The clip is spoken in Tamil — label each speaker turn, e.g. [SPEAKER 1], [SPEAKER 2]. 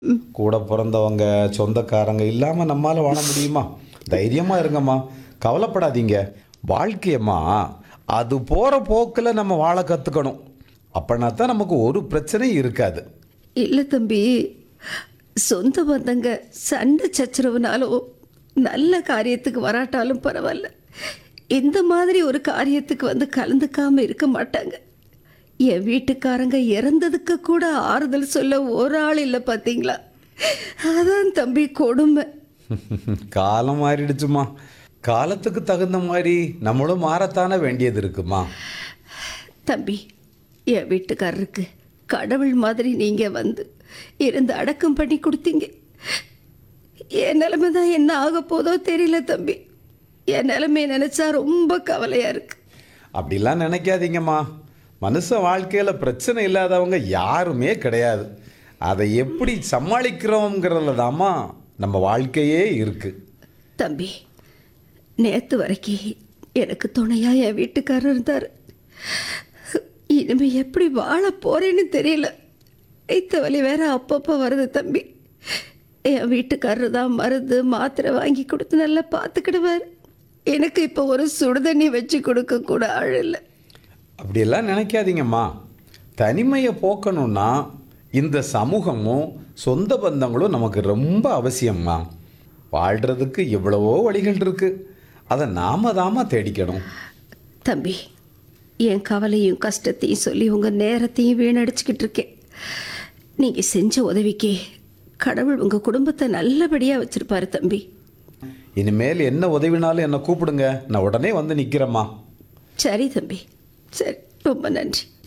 [SPEAKER 1] கூட பிறந்தவங்க சொந்தக்காரங்க இல்லாமல் நம்மால் வாழ முடியுமா தைரியமாக இருங்கம்மா கவலைப்படாதீங்க வாழ்க்கையம்மா அது போகிற போக்கில் நம்ம வாழ கற்றுக்கணும் அப்படின்னா தான் நமக்கு ஒரு பிரச்சனையும் இருக்காது
[SPEAKER 2] இல்லை தம்பி சொந்த பந்தங்க சண்டை சச்சரவுனாலும் நல்ல காரியத்துக்கு வராட்டாலும் பரவாயில்ல இந்த மாதிரி ஒரு காரியத்துக்கு வந்து கலந்துக்காம இருக்க மாட்டாங்க என் வீட்டுக்காரங்க இறந்ததுக்கு கூட ஆறுதல் சொல்ல ஒரு ஆள் இல்லை பார்த்தீங்களா அதான் தம்பி கொடுமை
[SPEAKER 1] காலம் மாறிடுச்சுமா காலத்துக்கு தகுந்த மாதிரி நம்மளும் மாறத்தானே வேண்டியது இருக்குமா
[SPEAKER 2] தம்பி என் வீட்டுக்காரருக்கு கடவுள் மாதிரி நீங்கள் வந்து இருந்து அடக்கம் பண்ணி கொடுத்தீங்க என் நிலைமை தான் என்ன ஆக போதோ தெரியல தம்பி என் நிலைமையை நினச்சா ரொம்ப கவலையாக இருக்கு
[SPEAKER 1] அப்படிலாம் நினைக்காதீங்கம்மா மனுஷ வாழ்க்கையில் பிரச்சனை இல்லாதவங்க யாருமே கிடையாது அதை எப்படி சமாளிக்கிறோங்கிறதுல தாம்மா நம்ம வாழ்க்கையே இருக்குது
[SPEAKER 2] தம்பி நேற்று வரைக்கும் எனக்கு துணையாக என் வீட்டுக்காரர் இருந்தார் இனிமே எப்படி வாழ போறேன்னு தெரியல வைத்த வலி வேற அப்பப்போ வருது தம்பி என் வீட்டுக்காரர் தான் மருந்து மாத்திரை வாங்கி கொடுத்து நல்லா பார்த்துக்கிடுவார் எனக்கு இப்போ ஒரு சுடுதண்ணி வச்சு கொடுக்க கூட ஆள் இல்லை
[SPEAKER 1] அப்படியெல்லாம் நினைக்காதீங்கம்மா தனிமையை போக்கணும்னா இந்த சமூகமும் சொந்த பந்தங்களும் நமக்கு ரொம்ப அவசியம்மா வாழ்கிறதுக்கு எவ்வளவோ வழிகள் இருக்குது அதை நாம தாமா தேடிக்கணும்
[SPEAKER 2] தம்பி என் கவலையும் கஷ்டத்தையும் சொல்லி உங்கள் நேரத்தையும் வீணடிச்சுக்கிட்டு இருக்கேன் நீங்கள் செஞ்ச உதவிக்கு கடவுள் உங்கள் குடும்பத்தை நல்லபடியாக வச்சுருப்பாரு தம்பி
[SPEAKER 1] இனிமேல் என்ன உதவினாலும் என்னை கூப்பிடுங்க நான் உடனே வந்து நிற்கிறேம்மா
[SPEAKER 2] சரி தம்பி சரி ரொம்ப நன்றி